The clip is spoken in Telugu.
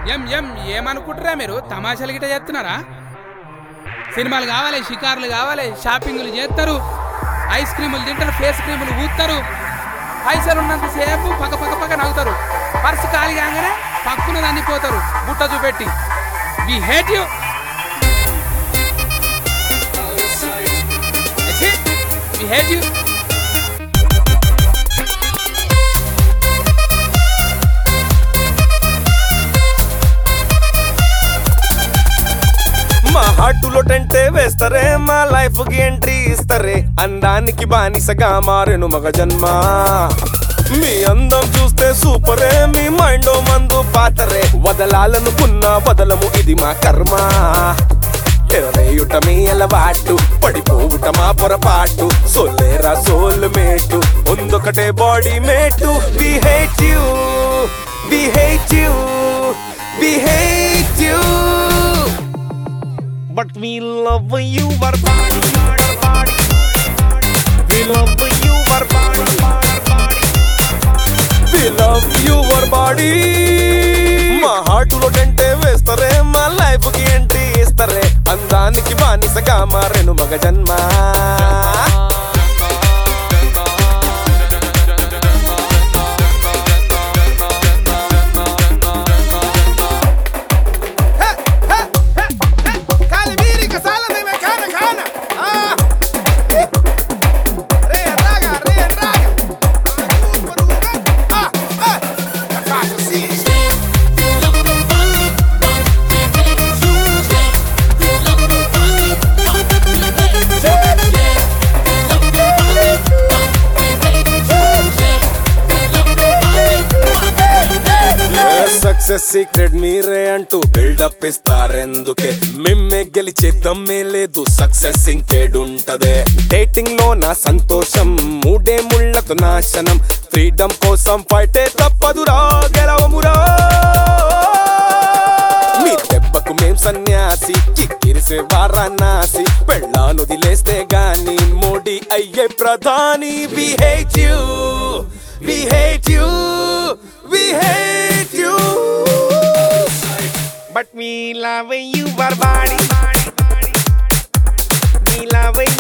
ఏం ఏం ఏమనుకుంటారా మీరు తమాషాలు గిట్ట చేస్తున్నారా సినిమాలు కావాలి షికార్లు కావాలి షాపింగ్లు చేస్తారు ఐస్ క్రీములు తింటారు ఫేస్ క్రీములు ఊస్తారు పైసలు ఉన్నంతసేపు పక్క పక్క పక్క నవ్వుతారు పర్సు ఖాళీ కాగానే పక్కున దాన్ని పోతారు బుట్ట చూపెట్టి we hate you we hate you మా హార్టులో టెంటే వేస్తారే మా లైఫ్ కి ఎంట్రీ ఇస్తారే అందానికి బానిసగా మారెను మగ జన్మ మీ అందం చూస్తే సూపరే మీ మైండ్ మందు పాతరే వదలాలనుకున్న వదలము ఇది మా కర్మ ఎరవేయుట మీ అలవాటు పడిపోవుట మా పొరపాటు సోలేరా సోల్ మేటు ఉందొకటే body mate we hate you we hate you we hate you But we love you, our body, our body. We love you, our body, our body. We love you, our body. మా హార్టులో టెంటే వేస్తారే మా లైఫ్ కి ఎంట్రీ ఇస్తారే అందానికి బానిసగా మారెను మగ జన్మ Cali Mirica, sala de mecana, cana. Ah. Re, raga, re, raga. Ah, ah. Fácil, sim. Success secret మీరే అంటూ బిల్డప్ ఇస్తారెందుకే మిమ్మే గెలిచేద్దామే లేదు సక్సెస్ ఇంకేడుంటదే డేటింగ్ లో నా సంతోషం మూడే ముళ్ళతో నాశనం ఫ్రీడమ్ కోసం ఫైటే తప్పదురా గెలవమురా మీ దెబ్బకు మేం సన్యాసి కిక్కిరిసే వారణాసి పెళ్ళాను వదిలేస్తే గాని మోడీ అయ్యే ప్రధాని we hate you we hate you we hate you but me love you బర్ బాడీ మీ లవ్